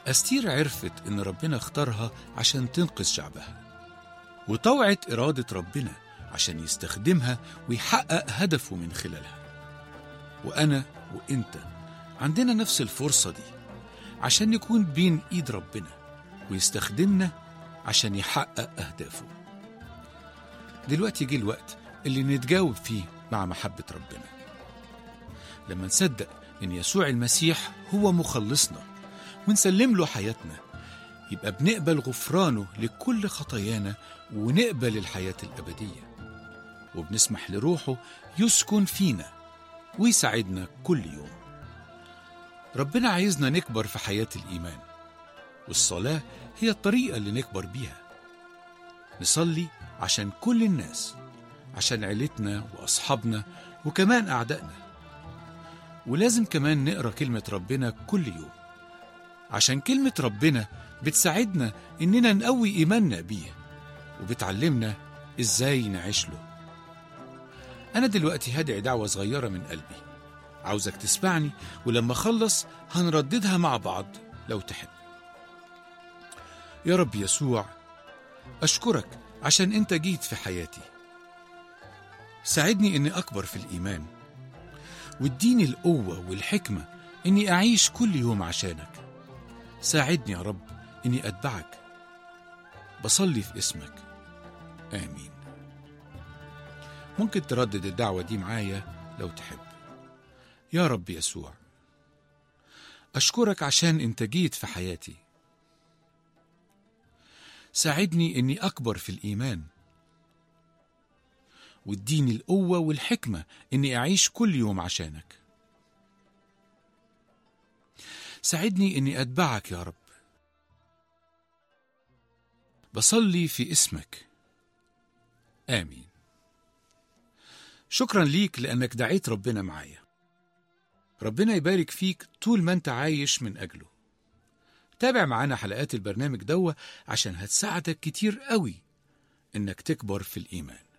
أستير عرفت إن ربنا اختارها عشان تنقذ شعبها وطوعت إرادة ربنا عشان يستخدمها ويحقق هدفه من خلالها وأنا وإنت عندنا نفس الفرصة دي عشان نكون بين إيد ربنا ويستخدمنا عشان يحقق أهدافه دلوقتي جه الوقت اللي نتجاوب فيه مع محبة ربنا لما نصدق إن يسوع المسيح هو مخلصنا ونسلم له حياتنا يبقى بنقبل غفرانه لكل خطايانا ونقبل الحياة الأبدية وبنسمح لروحه يسكن فينا ويساعدنا كل يوم ربنا عايزنا نكبر في حياة الإيمان والصلاة هي الطريقة اللي نكبر بيها نصلي عشان كل الناس عشان عيلتنا وأصحابنا وكمان أعدائنا ولازم كمان نقرأ كلمة ربنا كل يوم عشان كلمة ربنا بتساعدنا إننا نقوي إيماننا بيه وبتعلمنا إزاي نعيش له أنا دلوقتي هدعي دعوة صغيرة من قلبي عاوزك تسمعني ولما أخلص هنرددها مع بعض لو تحب يا رب يسوع أشكرك عشان أنت جيت في حياتي ساعدني إني أكبر في الإيمان واديني القوة والحكمة إني أعيش كل يوم عشانك ساعدني يا رب إني أتبعك بصلي في اسمك آمين ممكن تردد الدعوة دي معايا لو تحب يا رب يسوع أشكرك عشان أنت جيت في حياتي ساعدني إني أكبر في الإيمان واديني القوة والحكمة إني أعيش كل يوم عشانك ساعدني إني أتبعك يا رب بصلي في اسمك آمين شكرا ليك لأنك دعيت ربنا معايا ربنا يبارك فيك طول ما أنت عايش من أجله تابع معانا حلقات البرنامج دوا عشان هتساعدك كتير قوي إنك تكبر في الإيمان